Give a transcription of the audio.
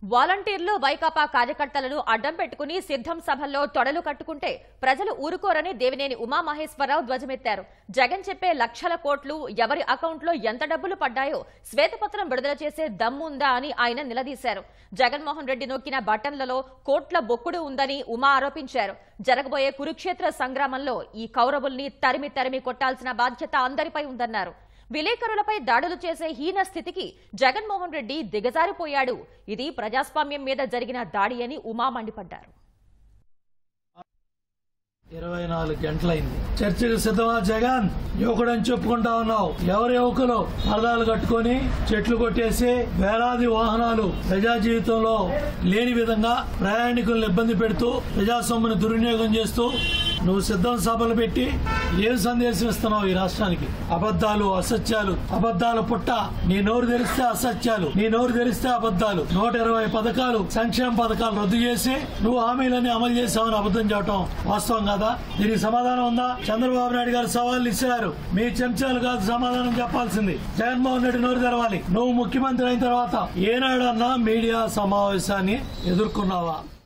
వాలంటీర్లు వైకాపా కార్యకర్తలను అడ్డం పెట్టుకుని సిద్ధం సభల్లో తొడలు కట్టుకుంటే ప్రజలు ఊరుకోరని దేవినేని ఉమామహేశ్వరరావు ధ్వజమెత్తారు జగన్ చెప్పే లక్షల కోట్లు ఎవరి అకౌంట్లో ఎంత డబ్బులు పడ్డాయో శ్వేతపత్రం విడుదల చేసే దమ్ముందా అని ఆయన నిలదీశారు జగన్మోహన్ రెడ్డి నొక్కిన బటన్లలో కోట్ల బొక్కుడు ఉందని ఉమా ఆరోపించారు జరగబోయే కురుక్షేత్ర సంగ్రామంలో ఈ కౌరవుల్ని తరిమి తరిమి కొట్టాల్సిన బాధ్యత అందరిపై ఉందన్నారు విలేకరులపై దాడులు చేసే హీన స్థితికి జగన్మోహన్ రెడ్డి దిగజారిపోయాడు ఇది ప్రజాస్వామ్యం మీద జరిగిన దాడి అని ఉమా మండిపడ్డారు ఇరవై నాలుగు గంటలైంది చర్చకు సిద్ధమా జగన్ యువకుడని చెప్పుకుంటా ఉన్నావు ఎవరు యువకులు పరదాలు కట్టుకొని చెట్లు కొట్టేసి వేలాది వాహనాలు ప్రజా జీవితంలో లేని విధంగా ప్రయాణికులను ఇబ్బంది పెడుతూ ప్రజాస్వామ్యాన్ని దుర్వినియోగం చేస్తూ నువ్వు సిద్ధం సభలు పెట్టి ఏం సందేశం ఇస్తున్నావు ఈ రాష్ట్రానికి అబద్ధాలు అసత్యాలు అబద్ధాల పుట్ట నీ నోరు తెరిస్తే అసత్యాలు నీ నోరు తెరిస్తే అబద్ధాలు నూట ఇరవై పథకాలు సంక్షేమ పథకాలు రద్దు చేసి నువ్వు హామీలన్నీ అమలు చేసావని అబద్ధం చెప్పడం వాస్తవం కాదా దీనికి సమాధానం ఉందా చంద్రబాబు నాయుడు గారు సవాళ్ళు ఇచ్చారు మీ చెంచాలు కాదు సమాధానం చెప్పాల్సింది జగన్మోహన్ రెడ్డి నోరు తెరవాలి నువ్వు ముఖ్యమంత్రి అయిన తర్వాత ఏనాడన్నా మీడియా సమావేశాన్ని ఎదుర్కొన్నావా